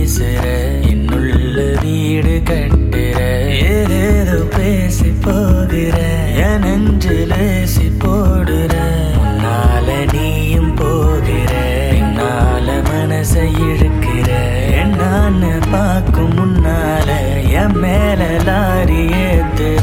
வீசுற என்னுள்ள வீடு கட்டுற ஏதேதோ பேசி போகிற என் நெஞ்சில் ஏசி போடுற உன்னால நீயும் போகிற என்னால மனசை இழுக்கிற என்னான்னு பார்க்கும் முன்னால என் மேல லாரி ஏத்துற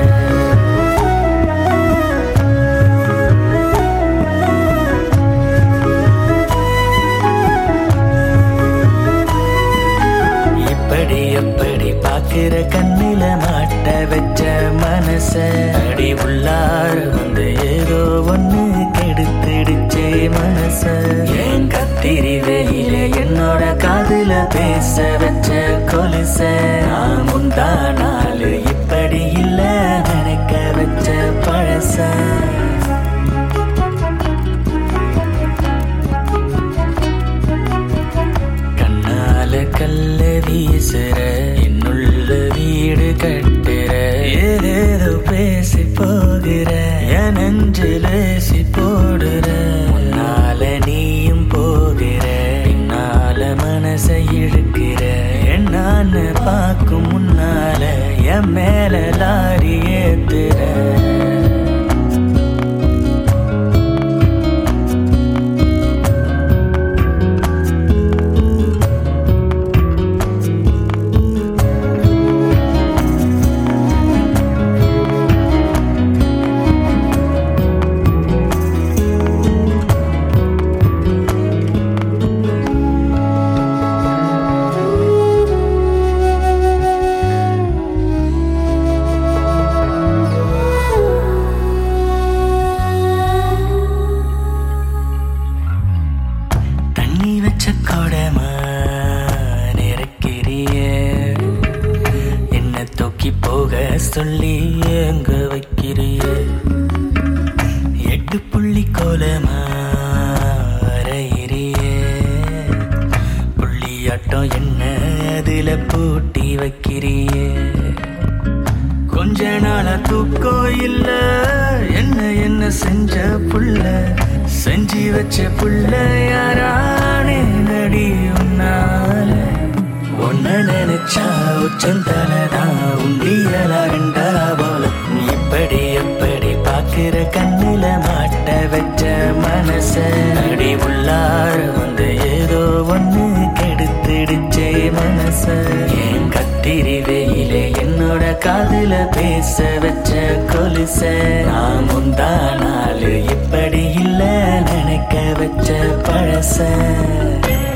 இப்படி எப்படி பாக்குற கண்ணில மாட்ட வச்ச மனச அடி உள்ளார வந்து ஏதோ ஒண்ணு கெடுத்துடுச்சே மனச ஏன் கத்திரி வெயில என்னோட காதுல பேச வச்ச கொலுச நான் முந்தா நாள் இப்படி இல்ல நினைக்க வச்ச பழச கண்ணால கல்ல வீசுற என்னுள்ள வீடு கட்டுற ஏதேதோ பேசி போகிற என் நெஞ்சில் ஏசி போடுற உன்னால நீயும் போகிற பின்னால மனசை இழுக்கிற என்னான்னு பார்க்கும் முன்னால என் மேல லாரி ஏத்துற தண்ணி வச்ச கொடமா நிறக்கிறிய என்ன தூக்கி போக சொல்லி எங்க வைக்கிறிய எட்டு புள்ளி கோலமா வரையிறிய புள்ளியாட்டம் என்ன அதுல பூட்டி வைக்கிறிய கொஞ்ச நாளா தூக்கம் இல்ல என்ன என்ன செஞ்ச புள்ள செஞ்சு வச்ச புள்ள யாரானே நடி உன்னால ஒன்ன நினைச்சா உச்சந்தலதான் உண்டியலா ரெண்டா போல நீ இப்படி எப்படி பாக்குற கண்ணில மாட்ட வச்ச மனச அடி உள்ளார வந்து ஏதோ ஒண்ணு கெடுத்துடுச்சே மனச ஏன் கத்திரி வெயிலே என்னோட காதுல பேச வச்ச கொலுச நான் முந்தா நாள் இப்படி இல்ல நினைக்க வச்ச பழச